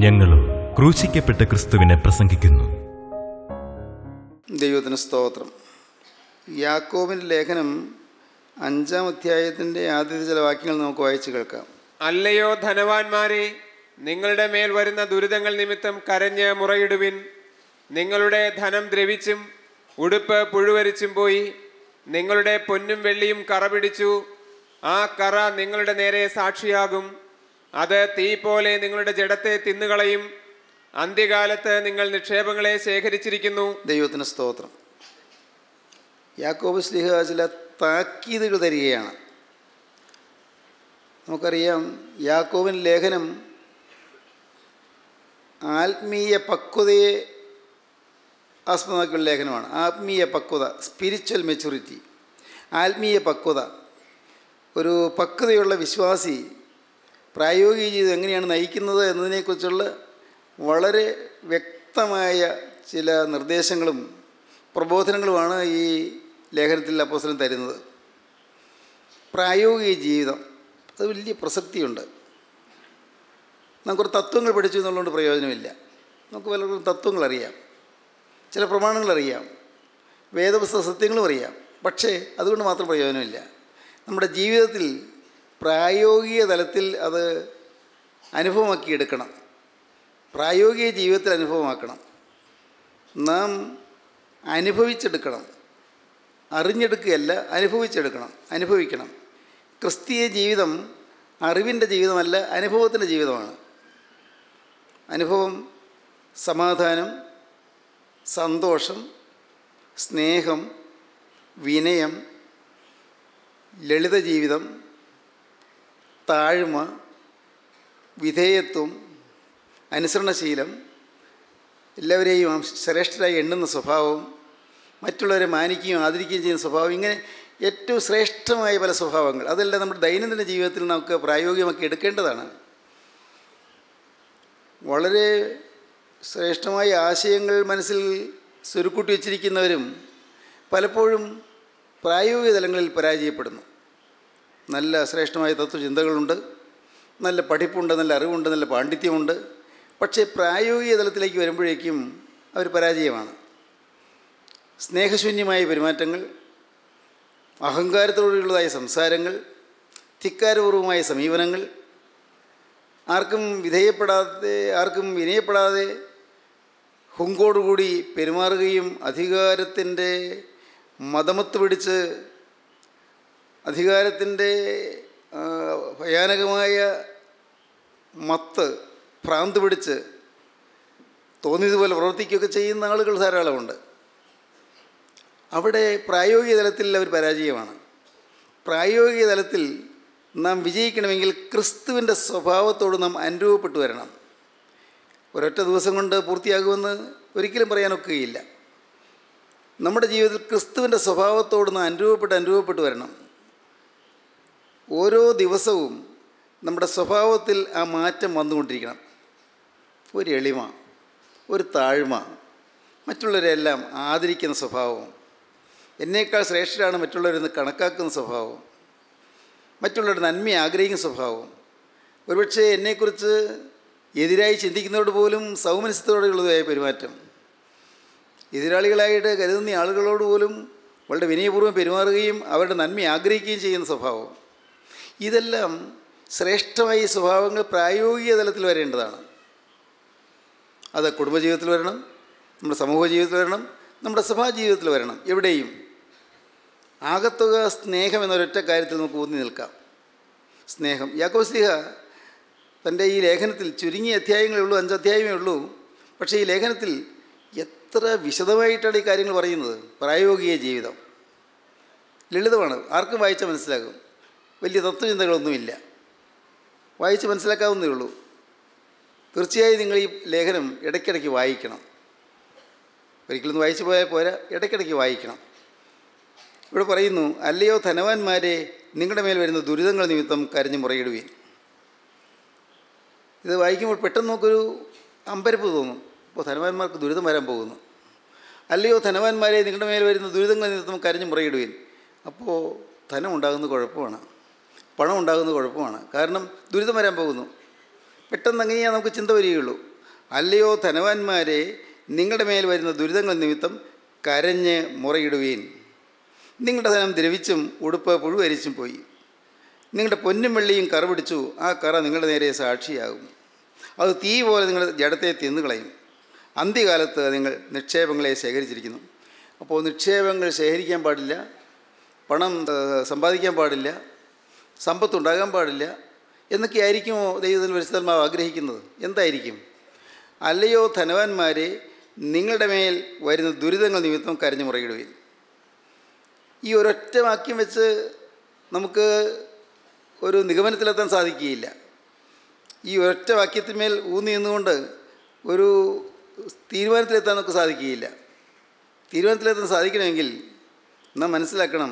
ഞങ്ങളും ക്രൂശിക്കപ്പെട്ട ക്രിസ്തുവിനെ പ്രസംഗിക്കുന്നു ദൈവത്തിന് സ്തോത്രം യാക്കോബിൻ്റെ ലേഖനം അഞ്ചാം അധ്യായത്തിൻ്റെ ആദ്യത്തെ ചില വാക്യങ്ങൾ നമുക്ക് വായിച്ചു കേൾക്കാം അല്ലയോ ധനവാന്മാരെ നിങ്ങളുടെ മേൽ വരുന്ന ദുരിതങ്ങൾ നിമിത്തം കരഞ്ഞ് മുറയിടുവിൻ നിങ്ങളുടെ ധനം ദ്രവിച്ചും ഉടുപ്പ് പുഴുവരിച്ചും പോയി നിങ്ങളുടെ പൊന്നും വെള്ളിയും കറ പിടിച്ചു ആ കറ നിങ്ങളുടെ നേരെ സാക്ഷിയാകും അത് തീ പോലെ നിങ്ങളുടെ ജഡത്തെ തിന്നുകളയും അന്ത്യകാലത്ത് നിങ്ങൾ നിക്ഷേപങ്ങളെ ശേഖരിച്ചിരിക്കുന്നു ദൈവത്തിന് സ്തോത്രം യാക്കോബ് സ്ലിഹ ചില താക്കീതുകൾ തരികയാണ് നമുക്കറിയാം യാക്കോബിൻ ലേഖനം ആത്മീയ പക്വതയെ ആസ്പദമാക്കിയുള്ള ലേഖനമാണ് ആത്മീയ പക്വത സ്പിരിച്വൽ മെച്യൂരിറ്റി ആത്മീയ പക്വത ഒരു പക്വതയുള്ള വിശ്വാസി പ്രായോഗിക ജീവിതം എങ്ങനെയാണ് നയിക്കുന്നത് എന്നതിനെക്കുറിച്ചുള്ള വളരെ വ്യക്തമായ ചില നിർദ്ദേശങ്ങളും പ്രബോധനങ്ങളുമാണ് ഈ ലേഖനത്തിൽ അപ്പോസ്തലൻ തരുന്നത് പ്രായോഗിക ജീവിതം അത് വലിയ പ്രസക്തിയുണ്ട് നമുക്കൊരു തത്വങ്ങൾ പഠിച്ചു എന്നുള്ളതുകൊണ്ട് പ്രയോജനമില്ല നമുക്ക് പലർക്കും തത്വങ്ങൾ അറിയാം ചില പ്രമാണങ്ങൾ അറിയാം വേദപുസ്തക സത്യങ്ങളും അറിയാം പക്ഷേ അതുകൊണ്ട് മാത്രം പ്രയോജനമില്ല നമ്മുടെ ജീവിതത്തിൽ പ്രായോഗിക തലത്തിൽ അത് അനുഭവമാക്കി എടുക്കണം പ്രായോഗിക ജീവിതത്തിൽ അനുഭവമാക്കണം നാം അനുഭവിച്ചെടുക്കണം അറിഞ്ഞെടുക്കുകയല്ല അനുഭവിച്ചെടുക്കണം അനുഭവിക്കണം ക്രിസ്തീയ ജീവിതം അറിവിൻ്റെ ജീവിതമല്ല അനുഭവത്തിൻ്റെ ജീവിതമാണ് അനുഭവം സമാധാനം സന്തോഷം സ്നേഹം വിനയം ലളിത ജീവിതം താഴ്മ വിധേയത്വം അനുസരണശീലം എല്ലാവരെയും ശ്രേഷ്ഠരായി എണ്ണുന്ന സ്വഭാവം മറ്റുള്ളവരെ മാനിക്കുകയും ആദരിക്കുകയും ചെയ്യുന്ന സ്വഭാവം ഇങ്ങനെ ഏറ്റവും ശ്രേഷ്ഠമായ പല സ്വഭാവങ്ങൾ അതെല്ലാം നമ്മുടെ ദൈനംദിന ജീവിതത്തിൽ നമുക്ക് പ്രായോഗികമാക്കി എടുക്കേണ്ടതാണ് വളരെ ശ്രേഷ്ഠമായ ആശയങ്ങൾ മനസ്സിൽ സ്വരുക്കൂട്ടി വച്ചിരിക്കുന്നവരും പലപ്പോഴും പ്രായോഗിക തലങ്ങളിൽ പരാജയപ്പെടുന്നു നല്ല ശ്രേഷ്ഠമായ തത്വചിന്തകളുണ്ട് നല്ല പഠിപ്പുണ്ട് നല്ല അറിവുണ്ട് നല്ല പാണ്ഡിത്യമുണ്ട് പക്ഷേ പ്രായോഗിക തലത്തിലേക്ക് വരുമ്പോഴേക്കും അവർ പരാജയമാണ് സ്നേഹശൂന്യമായ പെരുമാറ്റങ്ങൾ അഹങ്കാരത്തോടുള്ളതായ സംസാരങ്ങൾ ധിക്കാരപൂർവമായ സമീപനങ്ങൾ ആർക്കും വിധേയപ്പെടാതെ ആർക്കും വിനയപ്പെടാതെ ഹുങ്കോടുകൂടി പെരുമാറുകയും അധികാരത്തിൻ്റെ മതമത്ത് പിടിച്ച് അധികാരത്തിൻ്റെ ആ, ഭയാനകമായ മത്ത് ഭ്രാന്ത് പിടിച്ച് തോന്നിയതുപോലെ പ്രവർത്തിക്കുകയൊക്കെ ചെയ്യുന്ന ആളുകൾ ധാരാളമുണ്ട് അവിടെ പ്രായോഗിക തലത്തിൽ അവർ പരാജയമാണ് പ്രായോഗിക തലത്തിൽ നാം വിജയിക്കണമെങ്കിൽ ക്രിസ്തുവിൻ്റെ സ്വഭാവത്തോട് നാം അനുരൂപപ്പെട്ടു വരണം ഒരൊറ്റ ദിവസം കൊണ്ട് പൂർത്തിയാകുമെന്ന് ഒരിക്കലും പറയാനൊക്കുകയില്ല നമ്മുടെ ജീവിതത്തിൽ ക്രിസ്തുവിൻ്റെ സ്വഭാവത്തോട് നാം അനുരൂപപ്പെട്ട് അനുരൂപപ്പെട്ട് വരണം ഓരോ ദിവസവും നമ്മുടെ സ്വഭാവത്തിൽ ആ മാറ്റം വന്നുകൊണ്ടിരിക്കണം ഒരു എളിമ ഒരു താഴ്മ മറ്റുള്ളവരെല്ലാം ആദരിക്കുന്ന സ്വഭാവം എന്നേക്കാൾ ശ്രേഷ്ഠരാണ് മറ്റുള്ളവരെന്ന് കണക്കാക്കുന്ന സ്വഭാവം മറ്റുള്ളവരുടെ നന്മയെ ആഗ്രഹിക്കുന്ന സ്വഭാവം ഒരുപക്ഷെ എന്നെക്കുറിച്ച് എതിരായി ചിന്തിക്കുന്നതോട് പോലും സൗമനസ്യത്തോടെയുള്ളതായ പെരുമാറ്റം എതിരാളികളായിട്ട് കരുതുന്ന ആളുകളോട് പോലും വളരെ വിനയപൂർവ്വം പെരുമാറുകയും അവരുടെ നന്മ ആഗ്രഹിക്കുകയും ചെയ്യുന്ന സ്വഭാവം ഇതെല്ലാം ശ്രേഷ്ഠമായ ഈ സ്വഭാവങ്ങൾ പ്രായോഗിക തലത്തിൽ വരേണ്ടതാണ് അത് കുടുംബജീവിതത്തിൽ വരണം നമ്മുടെ സമൂഹ ജീവിതത്തിൽ വരണം നമ്മുടെ സഭാ ജീവിതത്തിൽ വരണം എവിടെയും ആകത്തുക സ്നേഹം എന്നൊരൊറ്റ കാര്യത്തിൽ നമുക്ക് ഊന്നി നിൽക്കാം സ്നേഹം യാക്കോസ്ലിഹ തൻ്റെ ഈ ലേഖനത്തിൽ ചുരുങ്ങിയ അധ്യായങ്ങളേ ഉള്ളൂ അഞ്ച് അധ്യായമേ ഉള്ളൂ പക്ഷേ ഈ ലേഖനത്തിൽ എത്ര വിശദമായിട്ടാണ് ഈ കാര്യങ്ങൾ പറയുന്നത് പ്രായോഗിക ജീവിതം ലളിതമാണ് ആർക്കും വായിച്ചാൽ മനസ്സിലാകും വലിയ തത്വചിന്തകളൊന്നുമില്ല വായിച്ച് മനസ്സിലാക്കാവുന്നേ ഉള്ളൂ തീർച്ചയായും നിങ്ങൾ ഈ ലേഖനം ഇടയ്ക്കിടയ്ക്ക് വായിക്കണം ഒരിക്കലൊന്നും വായിച്ചു പോയാൽ പോരാ ഇടയ്ക്കിടയ്ക്ക് വായിക്കണം ഇവിടെ പറയുന്നു അല്ലയോ ധനവാന്മാരെ നിങ്ങളുടെ മേൽ വരുന്ന ദുരിതങ്ങൾ നിമിത്തം കരഞ്ഞു മുറയിടുവീൻ ഇത് വായിക്കുമ്പോൾ പെട്ടെന്ന് നമുക്കൊരു അമ്പരപ്പ് തോന്നും ഇപ്പോൾ ധനവാന്മാർക്ക് ദുരിതം വരാൻ പോകുന്നു അല്ലയോ ധനവാന്മാരെ നിങ്ങളുടെ മേൽ വരുന്ന ദുരിതങ്ങൾ നിമിത്തം കരഞ്ഞു മുറയിടുവീൻ അപ്പോൾ ധനം ഉണ്ടാകുന്നത് കുഴപ്പമാണ് പണം ഉണ്ടാകുന്നത് കുഴപ്പമാണ് കാരണം ദുരിതം വരാൻ പോകുന്നു പെട്ടെന്ന് അങ്ങനെയാണ് നമുക്ക് ചിന്ത വരികയുള്ളൂ അല്ലയോ ധനവാന്മാരെ നിങ്ങളുടെ മേൽ വരുന്ന ദുരിതങ്ങൾ നിമിത്തം കരഞ്ഞ് മുറയിടുവീൻ നിങ്ങളുടെ ധനം ദ്രവിച്ചും ഉടുപ്പ് പുഴുവരിച്ചും പോയി നിങ്ങളുടെ പൊന്നും വെള്ളിയും കറ പിടിച്ചു ആ കറ നിങ്ങളുടെ നേരെ സാക്ഷിയാകും അത് തീ പോലെ നിങ്ങളുടെ ജഡത്തെ തിന്നുകളയും അന്ത്യകാലത്ത് നിങ്ങൾ നിക്ഷേപങ്ങളെ ശേഖരിച്ചിരിക്കുന്നു അപ്പോൾ നിക്ഷേപങ്ങൾ ശേഖരിക്കാൻ പാടില്ല പണം ഏഹ്, സമ്പാദിക്കാൻ പാടില്ല സമ്പത്തുണ്ടാകാൻ പാടില്ല എന്നൊക്കെ ആയിരിക്കുമോ ദൈവത്തിന് പരിശുദ്ധാത്മാവ് ആഗ്രഹിക്കുന്നത് എന്തായിരിക്കും അല്ലയോ ധനവാന്മാരെ നിങ്ങളുടെ മേൽ വരുന്ന ദുരിതങ്ങൾ നിമിത്തം കരഞ്ഞു മുറയിടുകയും ഈ ഒരൊറ്റ വാക്യം വെച്ച് നമുക്ക് ഒരു നിഗമനത്തിലെത്താൻ സാധിക്കുകയില്ല ഈ ഒരൊറ്റ വാക്യത്തിന്മേൽ ഊന്നി നിന്നുകൊണ്ട് ഒരു തീരുമാനത്തിലെത്താൻ നമുക്ക് സാധിക്കുകയില്ല തീരുമാനത്തിലെത്താൻ സാധിക്കണമെങ്കിൽ നാം മനസ്സിലാക്കണം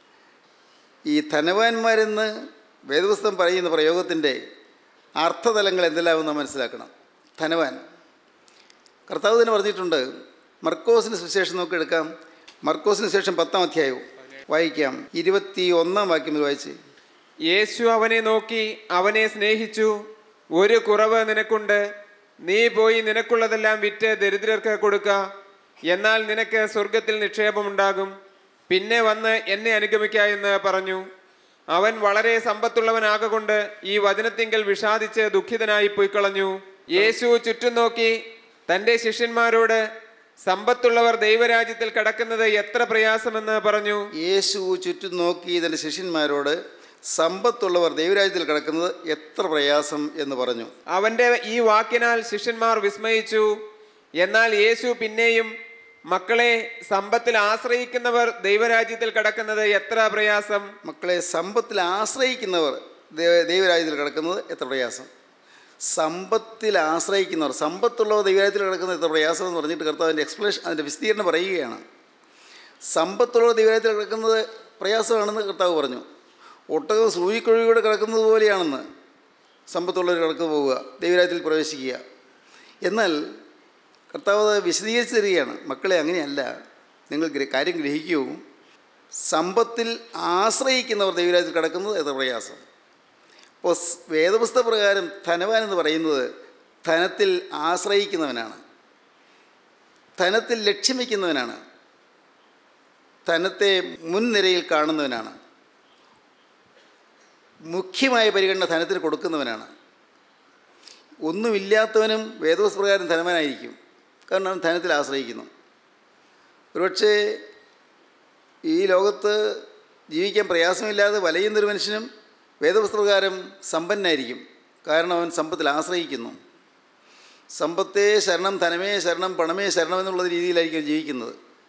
ഈ ധനവാന്മാരെന്ന് വേദപുസ്തകം പറയുന്ന പ്രയോഗത്തിൻ്റെ അർത്ഥതലങ്ങൾ എന്തെല്ലാമെന്ന് നാം മനസ്സിലാക്കണം ധനവാൻ കർത്താവ് തന്നെ പറഞ്ഞിട്ടുണ്ട് മർക്കോസിന് സുവിശേഷം നമുക്ക് എടുക്കാം മർക്കോസിന് ശേഷം പത്താം അധ്യായവും വായിക്കാം ഇരുപത്തി ഒന്നാം വാക്യം മുതൽ വായിച്ച് യേശു അവനെ നോക്കി അവനെ സ്നേഹിച്ചു ഒരു കുറവ് നിനക്കുണ്ട് നീ പോയി നിനക്കുള്ളതെല്ലാം വിറ്റ് ദരിദ്രർക്ക് കൊടുക്ക എന്നാൽ നിനക്ക് സ്വർഗത്തിൽ നിക്ഷേപമുണ്ടാകും പിന്നെ വന്ന് എന്നെ അനുഗമിക്ക എന്ന് പറഞ്ഞു അവൻ വളരെ സമ്പത്തുള്ളവനാകൊണ്ട് ഈ വചനത്തിങ്കൽ വിഷാദിച്ച് ദുഃഖിതനായി പോയിക്കളഞ്ഞു യേശു ചുറ്റും നോക്കി തന്റെ ശിഷ്യന്മാരോട് സമ്പത്തുള്ളവർ ദൈവരാജ്യത്തിൽ കടക്കുന്നത് എത്ര പ്രയാസമെന്ന് പറഞ്ഞു യേശു ചുറ്റും നോക്കി തൻ്റെ ശിഷ്യന്മാരോട് സമ്പത്തുള്ളവർ ദൈവരാജ്യത്തിൽ കിടക്കുന്നത് എത്ര പ്രയാസം എന്ന് പറഞ്ഞു അവന്റെ ഈ വാക്കിനാൽ ശിഷ്യന്മാർ വിസ്മയിച്ചു എന്നാൽ യേശു പിന്നെയും മക്കളെ സമ്പത്തിൽ ആശ്രയിക്കുന്നവർ ദൈവരാജ്യത്തിൽ കടക്കുന്നത് എത്ര പ്രയാസം മക്കളെ സമ്പത്തിൽ ആശ്രയിക്കുന്നവർ ദൈവ- ദൈവരാജ്യത്തിൽ കിടക്കുന്നത് എത്ര പ്രയാസം സമ്പത്തിൽ ആശ്രയിക്കുന്നവർ സമ്പത്തുള്ളവർ ദൈവരാജ്യത്തിൽ കിടക്കുന്നത് എത്ര പ്രയാസം എന്ന് പറഞ്ഞിട്ട് കർത്താവിൻ്റെ എക്സ്പ്ലനേഷൻ അതിൻ്റെ വിസ്തീർണം പറയുകയാണ് സമ്പത്തുള്ളവർ ദൈവരാജ്യത്തിൽ കിടക്കുന്നത് പ്രയാസമാണെന്ന് കർത്താവ് പറഞ്ഞു ഒട്ടകം സൂചിക്കൊഴികൂടെ കിടക്കുന്നത് പോലെയാണെന്ന് സമ്പത്തുള്ളവർ കിടക്കുന്നു പോവുക ദൈവരാജ്യത്തിൽ പ്രവേശിക്കുക എന്നാൽ കർത്താവ് അത് വിശദീകരിച്ച് തരികയാണ് മക്കളെ അങ്ങനെയല്ല നിങ്ങൾ ഗ്ര- കാര്യം ഗ്രഹിക്കൂ സമ്പത്തിൽ ആശ്രയിക്കുന്നവർ ദൈവരാജ്യത്തിൽ കിടക്കുന്നത് എത്ര പ്രയാസം അപ്പോൾ സ് വേദപുസ്തക പ്രകാരം ധനവാൻ എന്ന് പറയുന്നത് ധനത്തിൽ ആശ്രയിക്കുന്നവനാണ് ധനത്തിൽ ലക്ഷ്യം വയ്ക്കുന്നവനാണ് ധനത്തെ മുൻനിരയിൽ കാണുന്നവനാണ് മുഖ്യമായ പരിഗണന ധനത്തിന് കൊടുക്കുന്നവനാണ് ഒന്നുമില്ലാത്തവനും വേദവസ് പ്രകാരം ധനവാനായിരിക്കും കാരണം അവൻ ധനത്തിൽ ആശ്രയിക്കുന്നു ഒരുപക്ഷേ ഈ ലോകത്ത് ജീവിക്കാൻ പ്രയാസമില്ലാതെ വലയുന്നൊരു മനുഷ്യനും വേദപുസ്തപ്രകാരം സമ്പന്നനായിരിക്കും കാരണം അവൻ സമ്പത്തിൽ ആശ്രയിക്കുന്നു സമ്പത്തേ ശരണം ധനമേ ശരണം പണമേ ശരണം എന്നുള്ള രീതിയിലായിരിക്കും അവൻ ജീവിക്കുന്നത്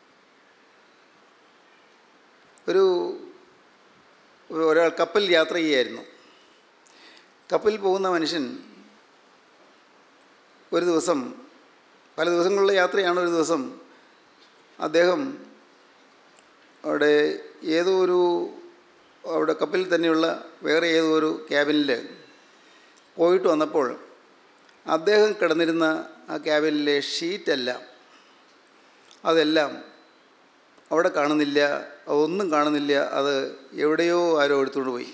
ഒരു ഒരു- ഒരാൾ കപ്പൽ യാത്ര ചെയ്യുമായിരുന്നു കപ്പലിൽ പോകുന്ന മനുഷ്യൻ ഒരു ദിവസം പല ദിവസങ്ങളിലെ യാത്രയാണ് ഒരു ദിവസം അദ്ദേഹം അവിടെ ഏതോ ഒരു അവിടെ കപ്പലിൽ തന്നെയുള്ള വേറെ ഏതോ ഒരു ക്യാബിനിൽ പോയിട്ട് വന്നപ്പോൾ അദ്ദേഹം കിടന്നിരുന്ന ആ ക്യാബിനിലെ ഷീറ്റെല്ലാം അതെല്ലാം അവിടെ കാണുന്നില്ല അതൊന്നും കാണുന്നില്ല അത് എവിടെയോ ആരോ എടുത്തുകൊണ്ട് പോയി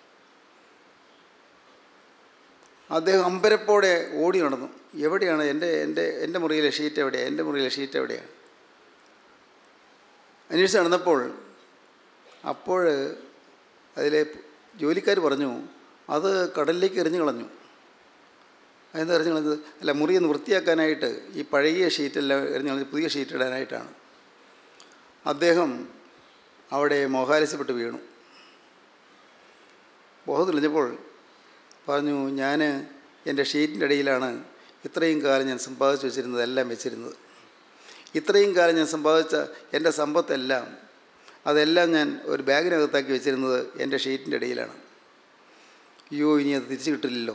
അദ്ദേഹം അമ്പരപ്പോടെ ഓടി നടന്നു എവിടെയാണ് എൻ്റെ എൻ്റെ എൻ്റെ മുറിയിലെ ഷീറ്റ് എവിടെയാണ് എൻ്റെ മുറിയിലെ ഷീറ്റ് എവിടെയാണ് അന്വേഷിച്ച് നടന്നപ്പോൾ അപ്പോൾ അതിലെ ജോലിക്കാർ പറഞ്ഞു അത് കടലിലേക്ക് എറിഞ്ഞു കളഞ്ഞു അതെന്താ എറിഞ്ഞു കളഞ്ഞത് അല്ല മുറി ഒന്ന് വൃത്തിയാക്കാനായിട്ട് ഈ പഴകിയ ഷീറ്റെല്ലാം എറിഞ്ഞു കളഞ്ഞ് പുതിയ ഷീറ്റ് ഇടാനായിട്ടാണ് അദ്ദേഹം അവിടെ മോഹാലസ്യപ്പെട്ട് വീണു ബോധം തെളിഞ്ഞപ്പോൾ പറഞ്ഞു ഞാൻ എൻ്റെ ഷീറ്റിൻ്റെ ഇടയിലാണ് ഇത്രയും കാലം ഞാൻ സമ്പാദിച്ചു വെച്ചിരുന്നത് എല്ലാം വെച്ചിരുന്നത് ഇത്രയും കാലം ഞാൻ സമ്പാദിച്ച എൻ്റെ സമ്പത്തെല്ലാം അതെല്ലാം ഞാൻ ഒരു ബാഗിനകത്താക്കി വെച്ചിരുന്നത് എൻ്റെ ഷീറ്റിൻ്റെ ഇടയിലാണ് അയ്യോ ഇനി അത് തിരിച്ചു കിട്ടില്ലല്ലോ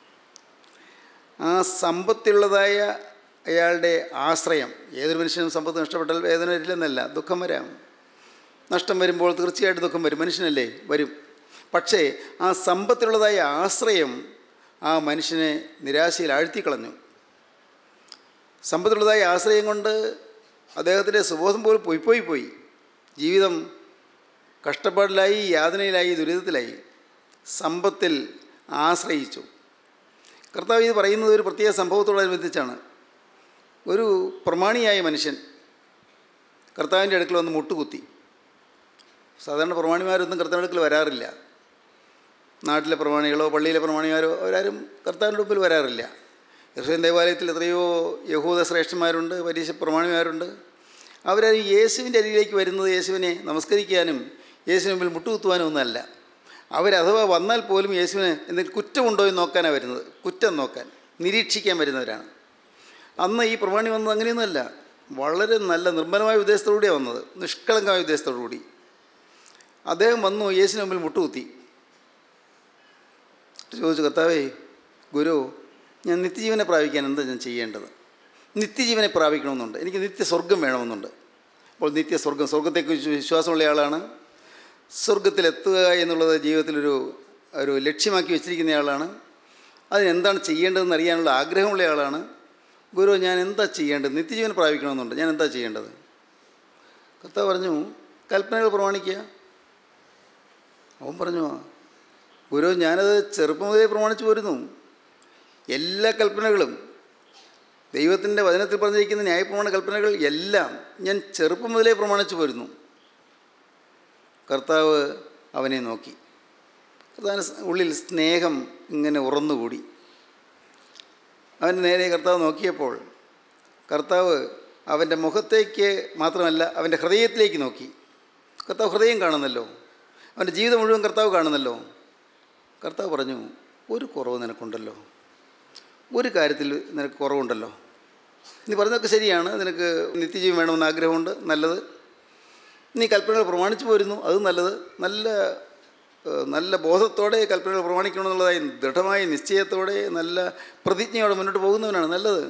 ആ സമ്പത്തുള്ളതായ അയാളുടെ ആശ്രയം ഏതൊരു മനുഷ്യനും സമ്പത്ത് നഷ്ടപ്പെട്ടാൽ വേദന വരില്ലെന്നല്ല ദുഃഖം വരാം നഷ്ടം വരുമ്പോൾ തീർച്ചയായിട്ടും ദുഃഖം വരും മനുഷ്യനല്ലേ വരും പക്ഷേ ആ സമ്പത്തിലുള്ളതായ ആശ്രയം ആ മനുഷ്യനെ നിരാശയിൽ ആഴ്ത്തിക്കളഞ്ഞു സമ്പത്തിലുള്ളതായ ആശ്രയം കൊണ്ട് അദ്ദേഹത്തിൻ്റെ സുബോധം പോലും പോയി പോയി പോയി ജീവിതം കഷ്ടപ്പാടിലായി യാതനയിലായി ദുരിതത്തിലായി സമ്പത്തിൽ ആശ്രയിച്ചു കർത്താവ് ഇത് പറയുന്നത് ഒരു പ്രത്യേക സംഭവത്തോടനുബന്ധിച്ചാണ് ഒരു പ്രമാണിയായ മനുഷ്യൻ കർത്താവിൻ്റെ അടുക്കൽ വന്ന് മുട്ടുകുത്തി സാധാരണ പ്രമാണിമാരൊന്നും കർത്താവിൻ്റെ അടുക്കൽ വരാറില്ല നാട്ടിലെ പ്രമാണികളോ പള്ളിയിലെ പ്രമാണിമാരോ അവരാരും കർത്താവിൻ്റെ മുമ്പിൽ വരാറില്ല യശ്വൻ ദേവാലയത്തിൽ എത്രയോ യഹൂദ ശ്രേഷ്ഠന്മാരുണ്ട് പരീക്ഷ പ്രമാണിമാരുണ്ട് അവരാരും യേശുവിൻ്റെ അരികിലേക്ക് വരുന്നത് യേശുവിനെ നമസ്കരിക്കാനും യേശുവിന് മുമ്പിൽ മുട്ടുകുത്തുവാനും ഒന്നുമല്ല അവരഥവാ വന്നാൽ പോലും യേശുവിന് എന്തെങ്കിലും കുറ്റമുണ്ടോ എന്ന് നോക്കാനാണ് വരുന്നത് കുറ്റം നോക്കാൻ നിരീക്ഷിക്കാൻ വരുന്നവരാണ് അന്ന് ഈ പ്രമാണി വന്നത് അങ്ങനെയൊന്നുമല്ല വളരെ നല്ല നിർമ്മലമായ ഉദ്ദേശത്തോടുകൂടിയാണ് വന്നത് നിഷ്കളങ്കമായ ഉദ്ദേശത്തോടു കൂടി അദ്ദേഹം വന്നു യേശുവിന് മുമ്പിൽ മുട്ടുകുത്തി ചോദിച്ചു കർത്താവേ ഗുരു ഞാൻ നിത്യജീവനെ പ്രാപിക്കാൻ എന്താ ഞാൻ ചെയ്യേണ്ടത് നിത്യജീവനെ പ്രാപിക്കണമെന്നുണ്ട് എനിക്ക് നിത്യസ്വർഗം വേണമെന്നുണ്ട് അപ്പോൾ നിത്യസ്വർഗം സ്വർഗത്തെക്കുറിച്ച് വിശ്വാസമുള്ള ആളാണ് സ്വർഗത്തിലെത്തുക എന്നുള്ളത് ജീവിതത്തിലൊരു ഒരു ലക്ഷ്യമാക്കി വെച്ചിരിക്കുന്ന ആളാണ് അതിനെന്താണ് ചെയ്യേണ്ടതെന്ന് അറിയാനുള്ള ആഗ്രഹമുള്ള ആളാണ് ഗുരു ഞാൻ എന്താ ചെയ്യേണ്ടത് നിത്യജീവൻ പ്രാപിക്കണമെന്നുണ്ട് ഞാൻ എന്താ ചെയ്യേണ്ടത് കർത്താവ് പറഞ്ഞു കൽപ്പനകൾ പ്രമാണിക്കുക അവൻ പറഞ്ഞു ഗുരു ഞാനത് ചെറുപ്പം മുതലേ പ്രമാണിച്ചു പോരുന്നു എല്ലാ കൽപ്പനകളും ദൈവത്തിൻ്റെ വചനത്തിൽ പറഞ്ഞിരിക്കുന്ന ന്യായപ്രമാണ കൽപ്പനകൾ എല്ലാം ഞാൻ ചെറുപ്പം മുതലേ പ്രമാണിച്ചു പോരുന്നു കർത്താവ് അവനെ നോക്കി കർത്താവിന് ഉള്ളിൽ സ്നേഹം ഇങ്ങനെ ഉറന്നുകൂടി അവൻ്റെ നേരെ കർത്താവ് നോക്കിയപ്പോൾ കർത്താവ് അവൻ്റെ മുഖത്തേക്ക് മാത്രമല്ല അവൻ്റെ ഹൃദയത്തിലേക്ക് നോക്കി കർത്താവ് ഹൃദയം കാണുന്നല്ലോ അവൻ്റെ ജീവിതം മുഴുവൻ കർത്താവ് കാണുന്നല്ലോ കർത്താവ് പറഞ്ഞു ഒരു കുറവ് നിനക്കുണ്ടല്ലോ ഒരു കാര്യത്തിൽ നിനക്ക് കുറവുണ്ടല്ലോ നീ പറഞ്ഞതൊക്കെ ശരിയാണ് നിനക്ക് നിത്യജീവൻ വേണമെന്ന് ആഗ്രഹമുണ്ട് നല്ലത് നീ കൽപ്പനകൾ പ്രമാണിച്ചു പോരുന്നു അത് നല്ലത് നല്ല ഏഹ്, നല്ല ബോധത്തോടെ കൽപ്പനകൾ പ്രമാണിക്കണമെന്നുള്ളതായി ദൃഢമായ നിശ്ചയത്തോടെ നല്ല പ്രതിജ്ഞയോടെ മുന്നോട്ട് പോകുന്നവനാണ് നല്ലത്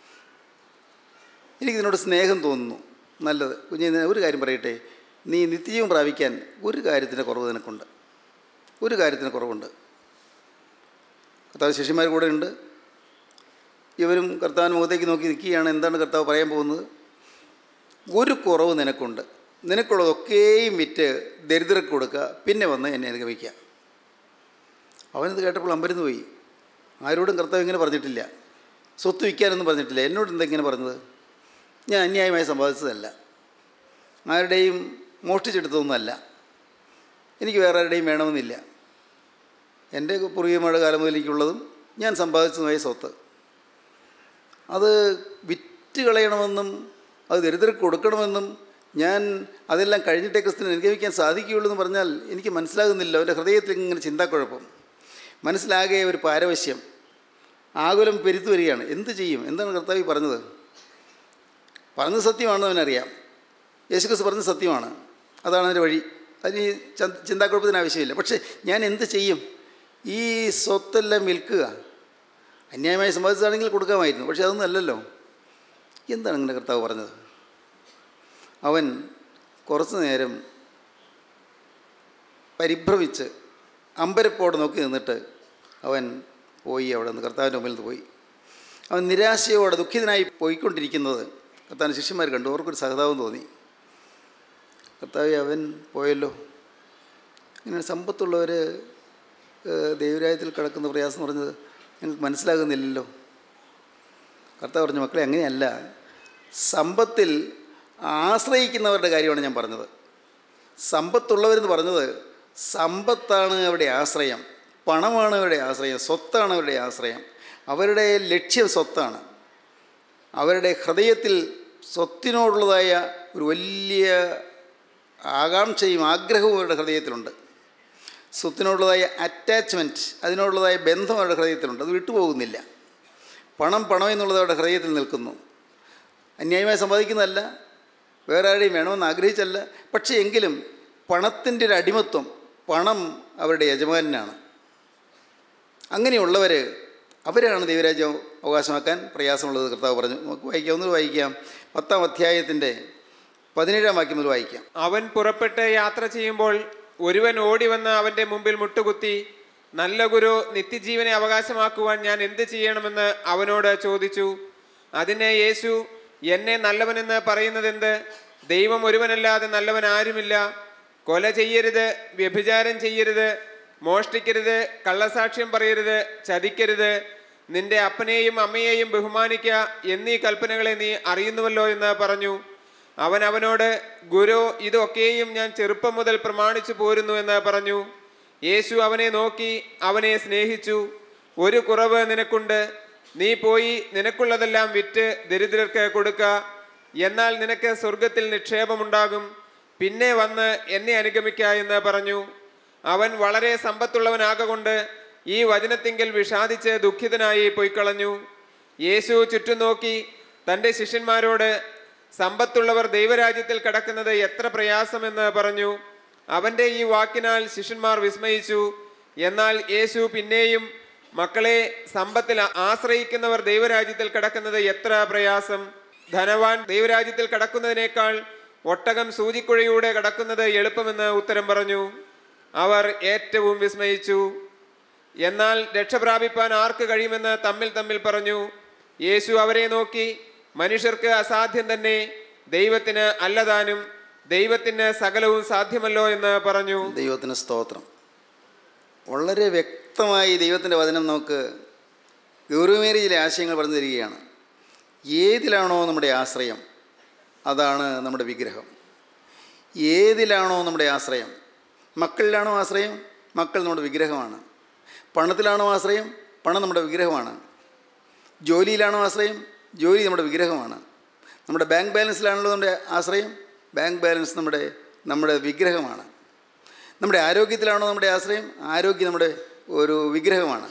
എനിക്ക് ഇതിനോട് സ്നേഹം തോന്നുന്നു നല്ലത് കുഞ്ഞെ ഞാൻ ഒരു കാര്യം പറയട്ടെ നീ നിത്യജീവൻ പ്രാപിക്കാൻ ഒരു കാര്യത്തിൻ്റെ കുറവ് നിനക്കുണ്ട് ഒരു കാര്യത്തിന് കുറവുണ്ട് കർത്താവ് ശിഷ്യന്മാർ കൂടെ ഉണ്ട് ഇവരും കർത്താവിന് മുഖത്തേക്ക് നോക്കി നിൽക്കുകയാണ് എന്താണ് കർത്താവ് പറയാൻ പോകുന്നത് ഒരു കുറവ് നിനക്കുണ്ട് നിനക്കുള്ളതൊക്കെയും വിറ്റ് ദരിദ്രർക്ക് കൊടുക്കുക പിന്നെ വന്ന് എന്നെ അനുഗമിക്കുക അവനത് കേട്ടപ്പോൾ അമ്പരന്ന് പോയി ആരോടും കർത്താവ് ഇങ്ങനെ പറഞ്ഞിട്ടില്ല സ്വത്ത് വിൽക്കാനൊന്നും പറഞ്ഞിട്ടില്ല എന്നോട് എന്താ ഇങ്ങനെ പറഞ്ഞത് ഞാൻ അന്യായമായി സമ്പാദിച്ചതല്ല ആരുടെയും മോഷ്ടിച്ചെടുത്തതൊന്നുമല്ല എനിക്ക് വേറെ ആരുടെയും വേണമെന്നില്ല എൻ്റെ പൂർവികമായ കാലം മുതൽ എനിക്കുള്ളതും ഞാൻ സമ്പാദിച്ചതുമായ സ്വത്ത് അത് വിറ്റ് കളയണമെന്നും അത് ദരിദ്രർക്ക് കൊടുക്കണമെന്നും ഞാൻ അതെല്ലാം കഴിഞ്ഞിട്ടേ ക്രിസ്തുവിനെ അനുഗമിക്കാൻ സാധിക്കുകയുള്ളൂ എന്ന് പറഞ്ഞാൽ എനിക്ക് മനസ്സിലാകുന്നില്ല അവൻ്റെ ഹൃദയത്തിൽ ഇങ്ങനെ ചിന്താക്കുഴപ്പം മനസ്സിലാകെ ഒരു പാരവശ്യം ആകുലം പെരുത്തു വരികയാണ് എന്ത് ചെയ്യും എന്താണ് കർത്താവ് ഈ പറഞ്ഞത് പറഞ്ഞത് സത്യമാണെന്ന് അവനറിയാം യേശുക്രിസ്തു പറഞ്ഞത് സത്യമാണ് അതാണ് അതിൻ്റെ വഴി അതിന് ഈ ചന്ത- ചിന്താക്കുഴപ്പത്തിന് ആവശ്യമില്ല പക്ഷേ ഞാൻ എന്ത് ചെയ്യും ഈ സ്വത്തെല്ലാം വിൽക്കുക അന്യായമായി സമ്പാദിച്ചതാണെങ്കിൽ കൊടുക്കാമായിരുന്നു പക്ഷേ അതൊന്നും അല്ലല്ലോ എന്താണ് ഇങ്ങനെ കർത്താവ് പറഞ്ഞത് അവൻ കുറച്ചു നേരം പരിഭ്രമിച്ച് അമ്പരപ്പോടെ നോക്കി നിന്നിട്ട് അവൻ പോയി അവിടെ നിന്ന് കർത്താവിൻ്റെ മുമ്പിൽ നിന്ന് പോയി അവൻ നിരാശയോടെ ദുഃഖിതനായി പോയിക്കൊണ്ടിരിക്കുന്നത് കർത്താവിൻ്റെ ശിഷ്യന്മാർ കണ്ടു അവർക്കൊരു സഹതാപം തോന്നി കർത്താവ് അവൻ പോയല്ലോ ഇങ്ങനെ സമ്പത്തുള്ളവർ ദൈവരായത്തിൽ കിടക്കുന്ന പ്രയാസം എന്ന് പറഞ്ഞത് ഞങ്ങൾക്ക് മനസ്സിലാകുന്നില്ലല്ലോ കർത്താവ് പറഞ്ഞു മക്കളെ അങ്ങനെയല്ല സമ്പത്തിൽ ആശ്രയിക്കുന്നവരുടെ കാര്യമാണ് ഞാൻ പറഞ്ഞത് സമ്പത്തുള്ളവരെന്ന് പറഞ്ഞത് സമ്പത്താണ് അവരുടെ ആശ്രയം പണമാണ് അവരുടെ ആശ്രയം സ്വത്താണ് അവരുടെ ആശ്രയം അവരുടെ ലക്ഷ്യം സ്വത്താണ് അവരുടെ ഹൃദയത്തിൽ സ്വത്തിനോടുള്ളതായ ഒരു വലിയ ആകാംക്ഷയും ആഗ്രഹവും അവരുടെ ഹൃദയത്തിലുണ്ട് സ്വത്തിനോടുള്ളതായ അറ്റാച്ച്മെൻറ്റ് അതിനോടുള്ളതായ ബന്ധം അവരുടെ ഹൃദയത്തിലുണ്ട് അത് വിട്ടുപോകുന്നില്ല പണം പണം എന്നുള്ളത് അവരുടെ ഹൃദയത്തിൽ നിൽക്കുന്നു അന്യായമായി സമ്പാദിക്കുന്നതല്ല വേറെ ആരുടെയും വേണമെന്ന് ആഗ്രഹിച്ചല്ല പക്ഷേ എങ്കിലും പണത്തിൻ്റെ ഒരു അടിമത്വം പണം അവരുടെ യജമാനാണ് അങ്ങനെയുള്ളവർ അവരാണ് ദൈവരാജ്യം അവകാശമാക്കാൻ പ്രയാസമുള്ളത് കർത്താവ് പറഞ്ഞു നമുക്ക് വായിക്കാം ഒന്ന് വായിക്കാം പത്താം അധ്യായത്തിൻ്റെ പതിനേഴാം വാക്യം മുതൽ വായിക്കാം അവൻ പുറപ്പെട്ട് യാത്ര ചെയ്യുമ്പോൾ ഒരുവൻ ഓടി വന്ന് അവന്റെ മുമ്പിൽ മുട്ടുകുത്തി നല്ല ഗുരു നിത്യജീവനെ അവകാശമാക്കുവാൻ ഞാൻ എന്ത് ചെയ്യണമെന്ന് അവനോട് ചോദിച്ചു അതിന് യേശു എന്നെ നല്ലവനെന്ന് പറയുന്നതെന്ത് ദൈവം ഒരുവനല്ലാതെ നല്ലവൻ ആരുമില്ല കൊല ചെയ്യരുത് വ്യഭിചാരം ചെയ്യരുത് മോഷ്ടിക്കരുത് കള്ളസാക്ഷ്യം പറയരുത് ചതിക്കരുത് നിന്റെ അപ്പനെയും അമ്മയെയും ബഹുമാനിക്ക എന്നീ കൽപ്പനകളെ നീ അറിയുന്നുവല്ലോ എന്ന് പറഞ്ഞു അവൻ അവനോട് ഗുരു ഇതൊക്കെയും ഞാൻ ചെറുപ്പം മുതൽ പ്രമാണിച്ചു പോരുന്നു എന്ന് പറഞ്ഞു യേശു അവനെ നോക്കി അവനെ സ്നേഹിച്ചു ഒരു കുറവ് നിനക്കുണ്ട് നീ പോയി നിനക്കുള്ളതെല്ലാം വിറ്റ് ദരിദ്രർക്ക് കൊടുക്ക എന്നാൽ നിനക്ക് സ്വർഗത്തിൽ നിക്ഷേപമുണ്ടാകും പിന്നെ വന്ന് എന്നെ അനുഗമിക്ക എന്ന് പറഞ്ഞു അവൻ വളരെ സമ്പത്തുള്ളവനാകൊണ്ട് ഈ വചനത്തിങ്കൽ വിഷാദിച്ച് ദുഃഖിതനായി പൊയ്ക്കളഞ്ഞു യേശു ചുറ്റും നോക്കി തൻ്റെ ശിഷ്യന്മാരോട് സമ്പത്തുള്ളവർ ദൈവരാജ്യത്തിൽ കടക്കുന്നത് എത്ര പ്രയാസമെന്ന് പറഞ്ഞു അവൻ്റെ ഈ വാക്കിനാൽ ശിഷ്യന്മാർ വിസ്മയിച്ചു എന്നാൽ യേശു പിന്നെയും മക്കളെ സമ്പത്തിൽ ആശ്രയിക്കുന്നവർ ദൈവരാജ്യത്തിൽ കടക്കുന്നത് എത്ര പ്രയാസം ധനവാൻ ദൈവരാജ്യത്തിൽ കടക്കുന്നതിനേക്കാൾ ഒട്ടകം സൂചിക്കുഴയിലൂടെ കടക്കുന്നത് എളുപ്പമെന്ന് ഉത്തരം പറഞ്ഞു അവർ ഏറ്റവും വിസ്മയിച്ചു എന്നാൽ രക്ഷപ്രാപിപ്പാൻ ആർക്ക് കഴിയുമെന്ന് തമ്മിൽ തമ്മിൽ പറഞ്ഞു യേശു അവരെ നോക്കി മനുഷ്യർക്ക് അസാധ്യം തന്നെ ദൈവത്തിന് അല്ലതാനും ദൈവത്തിന് സകലവും സാധ്യമല്ലോ എന്ന് പറഞ്ഞു ദൈവത്തിന് സ്തോത്രം വളരെ വ്യക്തമായി ദൈവത്തിൻ്റെ വചനം നമുക്ക് ഗൗരവമേറിയ ചില ആശയങ്ങൾ പറഞ്ഞു തരികയാണ് ഏതിലാണോ നമ്മുടെ ആശ്രയം അതാണ് നമ്മുടെ വിഗ്രഹം ഏതിലാണോ നമ്മുടെ ആശ്രയം മക്കളിലാണോ ആശ്രയം മക്കൾ നമ്മുടെ വിഗ്രഹമാണ് പണത്തിലാണോ ആശ്രയം പണം നമ്മുടെ വിഗ്രഹമാണ് ജോലിയിലാണോ ആശ്രയം ജോലി നമ്മുടെ വിഗ്രഹമാണ് നമ്മുടെ ബാങ്ക് ബാലൻസിലാണല്ലോ നമ്മുടെ ആശ്രയം ബാങ്ക് ബാലൻസ് നമ്മുടെ നമ്മുടെ വിഗ്രഹമാണ് നമ്മുടെ ആരോഗ്യത്തിലാണോ നമ്മുടെ ആശ്രയം ആരോഗ്യം നമ്മുടെ ഒരു വിഗ്രഹമാണ്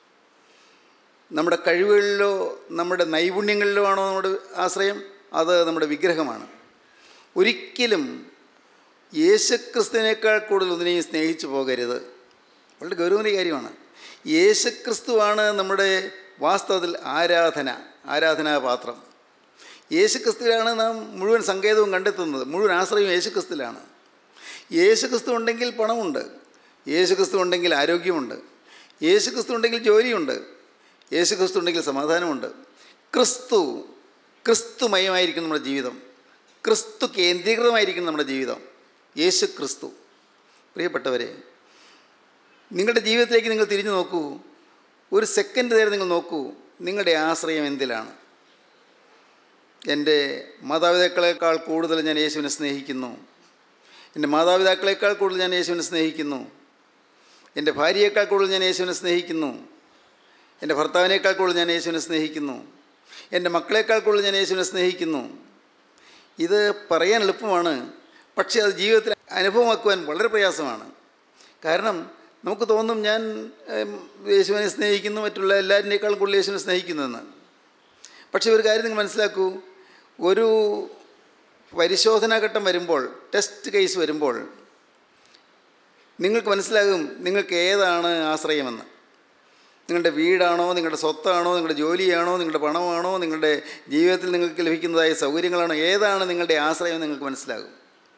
നമ്മുടെ കഴിവുകളിലോ നമ്മുടെ നൈപുണ്യങ്ങളിലോ ആണോ നമ്മുടെ ആശ്രയം അത് നമ്മുടെ വിഗ്രഹമാണ് ഒരിക്കലും യേശുക്രിസ്തുവിനേക്കാൾ കൂടുതൽ ഒന്നിനെയും സ്നേഹിച്ചു പോകരുത് വളരെ ഗൗരവമായ കാര്യമാണ് യേശുക്രിസ്തുവാണ് നമ്മുടെ വാസ്തവത്തിൽ ആരാധന ആരാധനാപാത്രം യേശുക്രിസ്തുവിലാണ് നാം മുഴുവൻ സങ്കേതവും കണ്ടെത്തുന്നത് മുഴുവൻ ആശ്രയം യേശുക്രിസ്തുവിലാണ് യേശുക്രിസ്തു ഉണ്ടെങ്കിൽ പണമുണ്ട് യേശുക്രിസ്തു ഉണ്ടെങ്കിൽ ആരോഗ്യമുണ്ട് യേശുക്രിസ്തു ഉണ്ടെങ്കിൽ ജോലിയുണ്ട് യേശുക്രിസ്തു ഉണ്ടെങ്കിൽ സമാധാനമുണ്ട് ക്രിസ്തു ക്രിസ്തുമയമായിരിക്കും നമ്മുടെ ജീവിതം ക്രിസ്തു കേന്ദ്രീകൃതമായിരിക്കും നമ്മുടെ ജീവിതം യേശു ക്രിസ്തു പ്രിയപ്പെട്ടവരെ നിങ്ങളുടെ ജീവിതത്തിലേക്ക് നിങ്ങൾ തിരിഞ്ഞു നോക്കൂ ഒരു സെക്കൻഡ് നേരം നിങ്ങൾ നോക്കൂ നിങ്ങളുടെ ആശ്രയം എന്തിലാണ് എൻ്റെ മാതാപിതാക്കളെക്കാൾ കൂടുതൽ ഞാൻ യേശുവിനെ സ്നേഹിക്കുന്നു എൻ്റെ മാതാപിതാക്കളെക്കാൾ കൂടുതൽ ഞാൻ യേശുവിനെ സ്നേഹിക്കുന്നു എൻ്റെ ഭാര്യയേക്കാൾ കൂടുതൽ ഞാൻ യേശുവിനെ സ്നേഹിക്കുന്നു എൻ്റെ ഭർത്താവിനേക്കാൾ കൂടുതൽ ഞാൻ യേശുവിനെ സ്നേഹിക്കുന്നു എൻ്റെ മക്കളെക്കാൾ കൂടുതൽ ഞാൻ യേശുവിനെ സ്നേഹിക്കുന്നു ഇത് പറയാൻ എളുപ്പമാണ് പക്ഷേ അത് ജീവിതത്തിൽ അനുഭവമാക്കുവാൻ വളരെ പ്രയാസമാണ് കാരണം നമുക്ക് തോന്നും ഞാൻ ഏം, യേശുവിനെ സ്നേഹിക്കുന്നു മറ്റുള്ള എല്ലാവരിനേക്കാളും കൂടുതൽ യേശുവിനെ സ്നേഹിക്കുന്നുവെന്ന് പക്ഷേ ഒരു കാര്യം നിങ്ങൾ മനസ്സിലാക്കൂ ഒരു പരിശോധനാ ഘട്ടം വരുമ്പോൾ ടെസ്റ്റ് കേസ് വരുമ്പോൾ നിങ്ങൾക്ക് മനസ്സിലാകും നിങ്ങൾക്ക് ഏതാണ് ആശ്രയമെന്ന് നിങ്ങളുടെ വീടാണോ നിങ്ങളുടെ സ്വത്താണോ നിങ്ങളുടെ ജോലിയാണോ നിങ്ങളുടെ പണമാണോ നിങ്ങളുടെ ജീവിതത്തിൽ നിങ്ങൾക്ക് ലഭിക്കുന്നതായ സൗകര്യങ്ങളാണോ ഏതാണ് നിങ്ങളുടെ ആശ്രയം നിങ്ങൾക്ക് മനസ്സിലാകും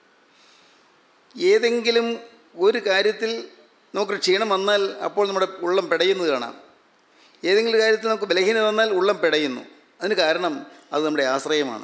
ഏതെങ്കിലും ഒരു കാര്യത്തിൽ നമുക്ക് ക്ഷീണം വന്നാൽ അപ്പോൾ നമ്മുടെ ഉള്ളം പിടയുന്നത് കാണാം ഏതെങ്കിലും കാര്യത്തിൽ നമുക്ക് ബലഹീനത വന്നാൽ ഉള്ളം പിടയുന്നു അതിന് കാരണം അത് നമ്മുടെ ആശ്രയമാണ്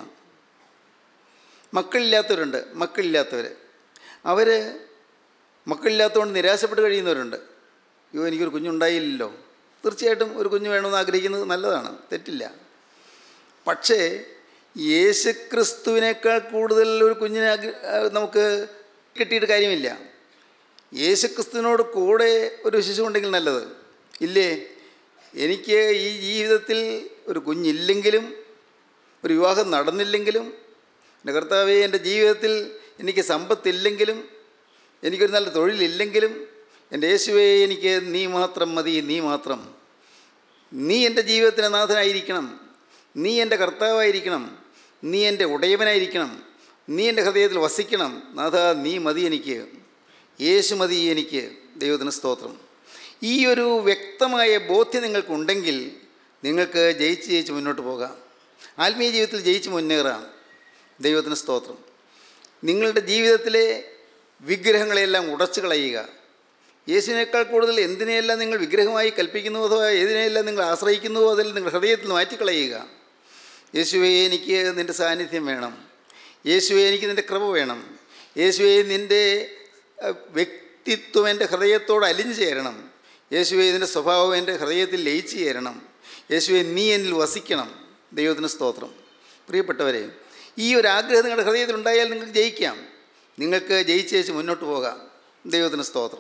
മക്കളില്ലാത്തവരുണ്ട് മക്കളില്ലാത്തവർ അവർ മക്കളില്ലാത്തതുകൊണ്ട് നിരാശപ്പെട്ട് കഴിയുന്നവരുണ്ട് അയ്യോ എനിക്കൊരു കുഞ്ഞുണ്ടായില്ലല്ലോ തീർച്ചയായിട്ടും ഒരു കുഞ്ഞ് വേണമെന്ന് ആഗ്രഹിക്കുന്നത് നല്ലതാണ് തെറ്റില്ല പക്ഷേ യേശുക്രിസ്തുവിനേക്കാൾ കൂടുതൽ ഒരു കുഞ്ഞിനെ ആഗ്ര- ആ, നമുക്ക് കിട്ടിയിട്ട് കാര്യമില്ല യേശുക്രിസ്തുവിനോട് കൂടെ ഒരു ശിശു ഉണ്ടെങ്കിൽ നല്ലത് ഇല്ലേ എനിക്ക് ഈ ജീവിതത്തിൽ ഒരു കുഞ്ഞില്ലെങ്കിലും ഒരു വിവാഹം നടന്നില്ലെങ്കിലും എൻ്റെ കർത്താവേ എൻ്റെ ജീവിതത്തിൽ എനിക്ക് സമ്പത്തില്ലെങ്കിലും എനിക്കൊരു നല്ല തൊഴിലില്ലെങ്കിലും എൻ്റെ യേശുവേ എനിക്ക് നീ മാത്രം മതി നീ മാത്രം നീ എൻ്റെ ജീവിതത്തിന് നാഥനായിരിക്കണം നീ എൻ്റെ കർത്താവായിരിക്കണം നീ എൻ്റെ ഉടയവനായിരിക്കണം നീ എൻ്റെ ഹൃദയത്തിൽ വസിക്കണം നാഥ നീ മതി എനിക്ക് യേശു മതി എനിക്ക് ദൈവത്തിന് സ്തോത്രം ഈ ഒരു വ്യക്തമായ ബോധ്യം നിങ്ങൾക്കുണ്ടെങ്കിൽ നിങ്ങൾക്ക് ജയിച്ച് ജയിച്ച് മുന്നോട്ട് പോകാം ആത്മീയ ജീവിതത്തിൽ ജയിച്ച് മുന്നേറാം ദൈവത്തിന് സ്തോത്രം നിങ്ങളുടെ ജീവിതത്തിലെ വിഗ്രഹങ്ങളെല്ലാം ഉടച്ചു കളയുക യേശുവിനേക്കാൾ കൂടുതൽ എന്തിനെയെല്ലാം നിങ്ങൾ വിഗ്രഹമായി കൽപ്പിക്കുന്നു അഥവാ ഏതിനെയെല്ലാം നിങ്ങൾ ആശ്രയിക്കുന്നുവോ അതിൽ നിങ്ങൾ ഹൃദയത്തിൽ മാറ്റിക്കളയുക യേശുവേ എനിക്ക് നിൻ്റെ സാന്നിധ്യം വേണം യേശുവേ എനിക്ക് നിൻ്റെ കൃപ വേണം യേശുവേ നിൻ്റെ അഹ്, വ്യക്തിത്വം എൻ്റെ ഹൃദയത്തോട് അലിഞ്ഞു ചേരണം യേശുവേ ഇതിൻ്റെ സ്വഭാവം എൻ്റെ ഹൃദയത്തിൽ ലയിച്ചു ചേരണം യേശുവെ നീ എന്നിൽ വസിക്കണം ദൈവത്തിന് സ്തോത്രം പ്രിയപ്പെട്ടവരെ ഈ ഒരു ആഗ്രഹം നിങ്ങളുടെ ഹൃദയത്തിൽ ഉണ്ടായാൽ നിങ്ങൾക്ക് ജയിക്കാം നിങ്ങൾക്ക് ജയിച്ചേച്ച് മുന്നോട്ട് പോകാം ദൈവത്തിന് സ്തോത്രം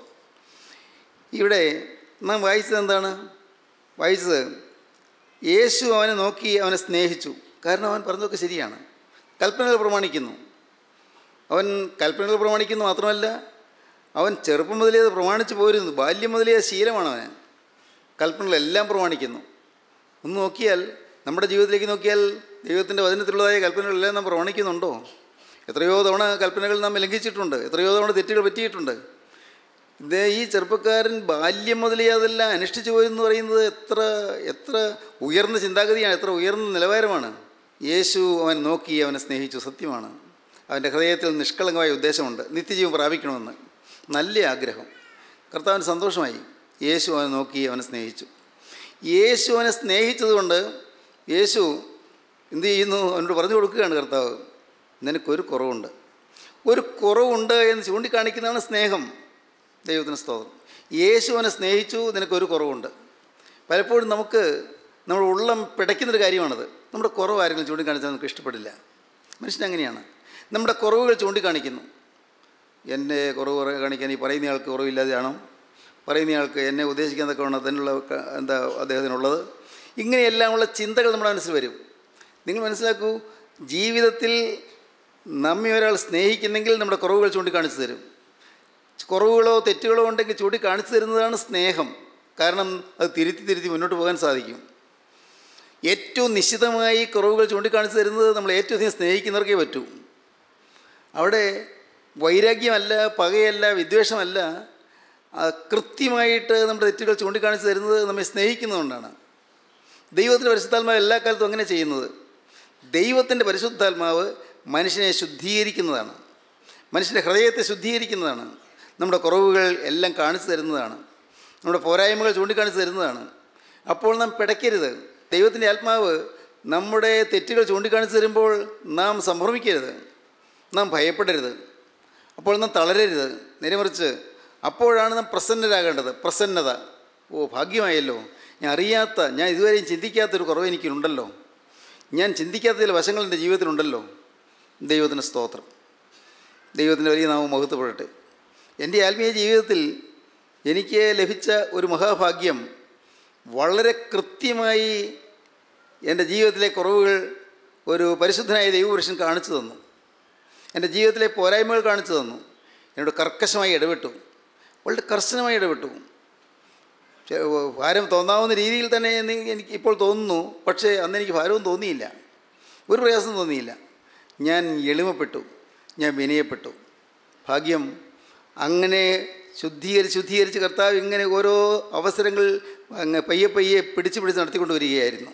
ഇവിടെ നാം വായിച്ചത് എന്താണ് വായിച്ചത് യേശു അവനെ നോക്കി അവനെ സ്നേഹിച്ചു കാരണം അവൻ പറഞ്ഞതൊക്കെ ശരിയാണ് കൽപ്പനകൾ പ്രമാണിക്കുന്നു അവൻ കൽപ്പനകൾ പ്രമാണിക്കുന്നു മാത്രമല്ല അവൻ ചെറുപ്പം മുതലേ അത് പ്രമാണിച്ചു പോരുന്നു ബാല്യം മുതലേ അത് ശീലമാണ് അവന് കൽപ്പനകളെല്ലാം പ്രമാണിക്കുന്നു ഒന്ന് നോക്കിയാൽ നമ്മുടെ ജീവിതത്തിലേക്ക് നോക്കിയാൽ ദൈവത്തിൻ്റെ വചനത്തിലുള്ളതായ കൽപ്പനകളെല്ലാം നാം പ്രമാണിക്കുന്നുണ്ടോ എത്രയോ തവണ കൽപ്പനകൾ നാം ലംഘിച്ചിട്ടുണ്ട് എത്രയോ തവണ തെറ്റുകൾ പറ്റിയിട്ടുണ്ട് ഇത് ഈ ചെറുപ്പക്കാരൻ ബാല്യം മുതലേ അതെല്ലാം അനുഷ്ഠിച്ചു പോയെന്ന് പറയുന്നത് എത്ര എത്ര ഉയർന്ന ചിന്താഗതിയാണ് എത്ര ഉയർന്ന നിലവാരമാണ് യേശു അവൻ നോക്കി അവനെ സ്നേഹിച്ചു സത്യമാണ് അവൻ്റെ ഹൃദയത്തിൽ നിഷ്കളങ്കമായ ഉദ്ദേശമുണ്ട് നിത്യജീവൻ പ്രാപിക്കണമെന്ന് നല്ല ആഗ്രഹം കർത്താവിന് സന്തോഷമായി യേശു അവനെ നോക്കി അവനെ സ്നേഹിച്ചു യേശു അവനെ സ്നേഹിച്ചതുകൊണ്ട് യേശു എന്ത് ചെയ്യുന്നു അവനോട് പറഞ്ഞു കൊടുക്കുകയാണ് കർത്താവ് നിനക്കൊരു കുറവുണ്ട് ഒരു കുറവുണ്ട് എന്ന് ചൂണ്ടിക്കാണിക്കുന്നതാണ് സ്നേഹം ദൈവത്തിന് സ്തോത്രം യേശു അവനെ സ്നേഹിച്ചു നിനക്കൊരു കുറവുണ്ട് പലപ്പോഴും നമുക്ക് നമ്മുടെ ഉള്ളം പിടയ്ക്കുന്നൊരു കാര്യമാണത് നമ്മുടെ കുറവ് ആരെങ്കിലും ചൂണ്ടിക്കാണിച്ചാൽ നമുക്ക് ഇഷ്ടപ്പെടില്ല മനുഷ്യൻ അങ്ങനെയാണ് നമ്മുടെ കുറവുകൾ ചൂണ്ടിക്കാണിക്കുന്നു എൻ്റെ കുറവ് കുറ- കാണിക്കാൻ ഈ പറയുന്ന ആൾക്ക് കുറവില്ലാതെയാണോ പറയുന്ന ആൾക്ക് എന്നെ ഉദ്ദേശിക്കാൻ തക്കവണ്ണം തന്നുള്ള ക- എന്താ അദ്ദേഹത്തിനുള്ളത് ഇങ്ങനെയെല്ലാമുള്ള ചിന്തകൾ നമ്മുടെ മനസ്സിൽ വരും നിങ്ങൾ മനസ്സിലാക്കൂ ജീവിതത്തിൽ നമ്മെ ഒരാൾ സ്നേഹിക്കുന്നെങ്കിൽ നമ്മുടെ കുറവുകൾ ചൂണ്ടിക്കാണിച്ചു തരും കുറവുകളോ തെറ്റുകളോ ഉണ്ടെങ്കിൽ ചൂണ്ടിക്കാണിച്ചു തരുന്നതാണ് സ്നേഹം കാരണം അത് തിരുത്തി തിരുത്തി മുന്നോട്ട് പോകാൻ സാധിക്കും ഏറ്റവും നിശ്ചിതമായി കുറവുകൾ ചൂണ്ടിക്കാണിച്ചു തരുന്നത് നമ്മൾ ഏറ്റവും അധികം സ്നേഹിക്കുന്നവർക്കേ പറ്റൂ അവിടെ വൈരാഗ്യമല്ല പകയല്ല വിദ്വേഷമല്ല ആ കൃത്യമായിട്ട് നമ്മുടെ തെറ്റുകൾ ചൂണ്ടിക്കാണിച്ചു തരുന്നത് നമ്മെ സ്നേഹിക്കുന്നതുകൊണ്ടാണ് ദൈവത്തിൻ്റെ പരിശുദ്ധാത്മാവ് എല്ലാ കാലത്തും അങ്ങനെ ചെയ്യുന്നത് ദൈവത്തിൻ്റെ പരിശുദ്ധാത്മാവ് മനുഷ്യനെ ശുദ്ധീകരിക്കുന്നതാണ് മനുഷ്യൻ്റെ ഹൃദയത്തെ ശുദ്ധീകരിക്കുന്നതാണ് നമ്മുടെ കുറവുകൾ എല്ലാം കാണിച്ചു തരുന്നതാണ് നമ്മുടെ പോരായ്മകൾ ചൂണ്ടിക്കാണിച്ചു തരുന്നതാണ് അപ്പോൾ നാം പിടയ്ക്കരുത് ദൈവത്തിൻ്റെ ആത്മാവ് നമ്മുടെ തെറ്റുകൾ ചൂണ്ടിക്കാണിച്ചു തരുമ്പോൾ നാം സംഭ്രമിക്കരുത് നാം ഭയപ്പെടരുത് അപ്പോൾ നാം തളരരുത് നേരെമറിച്ച് അപ്പോഴാണ് നാം പ്രസന്നരാകേണ്ടത് പ്രസന്നത ഓ ഭാഗ്യമായല്ലോ ഞാൻ അറിയാത്ത ഞാൻ ഇതുവരെയും ചിന്തിക്കാത്തൊരു കുറവ് എനിക്കുണ്ടല്ലോ ഞാൻ ചിന്തിക്കാത്ത ചില വശങ്ങൾ എൻ്റെ ജീവിതത്തിലുണ്ടല്ലോ ദൈവത്തിന് സ്തോത്രം ദൈവത്തിൻ്റെ വലിയ നാമം മഹത്വപ്പെടട്ടെ എൻ്റെ ആത്മീയ ജീവിതത്തിൽ എനിക്ക് ലഭിച്ച ഒരു മഹാഭാഗ്യം വളരെ കൃത്യമായി എൻ്റെ ജീവിതത്തിലെ കുറവുകൾ ഒരു പരിശുദ്ധനായ ദൈവപുരുഷൻ കാണിച്ചു തന്നു എൻ്റെ ജീവിതത്തിലെ പോരായ്മകൾ കാണിച്ചു തന്നു എന്നോട് കർക്കശമായി ഇടപെട്ടു വളരെ കർശനമായി ഇടപെട്ടു ചെ- ഭാരം തോന്നാവുന്ന രീതിയിൽ തന്നെ എന്ന് എനിക്ക് ഇപ്പോൾ തോന്നുന്നു പക്ഷേ അന്ന് എനിക്ക് ഭാരവും തോന്നിയില്ല ഒരു പ്രയാസം തോന്നിയില്ല ഞാൻ എളിമപ്പെട്ടു ഞാൻ വിനയപ്പെട്ടു ഭാഗ്യം അങ്ങനെ ശുദ്ധീകരിച്ച് ശുദ്ധീകരിച്ച് കർത്താവ് ഇങ്ങനെ ഓരോ അവസരങ്ങൾ അങ്ങ് പയ്യെ പയ്യെ പിടിച്ച് പിടിച്ച് നടത്തിക്കൊണ്ട് വരികയായിരുന്നു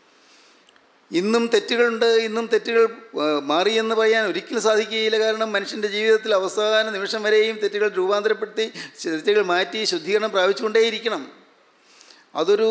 ഇന്നും തെറ്റുകളുണ്ട് ഇന്നും തെറ്റുകൾ ആ, മാറിയെന്ന് പറയാൻ ഒരിക്കലും സാധിക്കുകയില്ല കാരണം മനുഷ്യൻ്റെ ജീവിതത്തിൽ അവസാന നിമിഷം വരെയും തെറ്റുകൾ രൂപാന്തരപ്പെടുത്തി തെറ്റുകൾ മാറ്റി ശുദ്ധീകരണം പ്രാപിച്ചുകൊണ്ടേയിരിക്കണം അതൊരു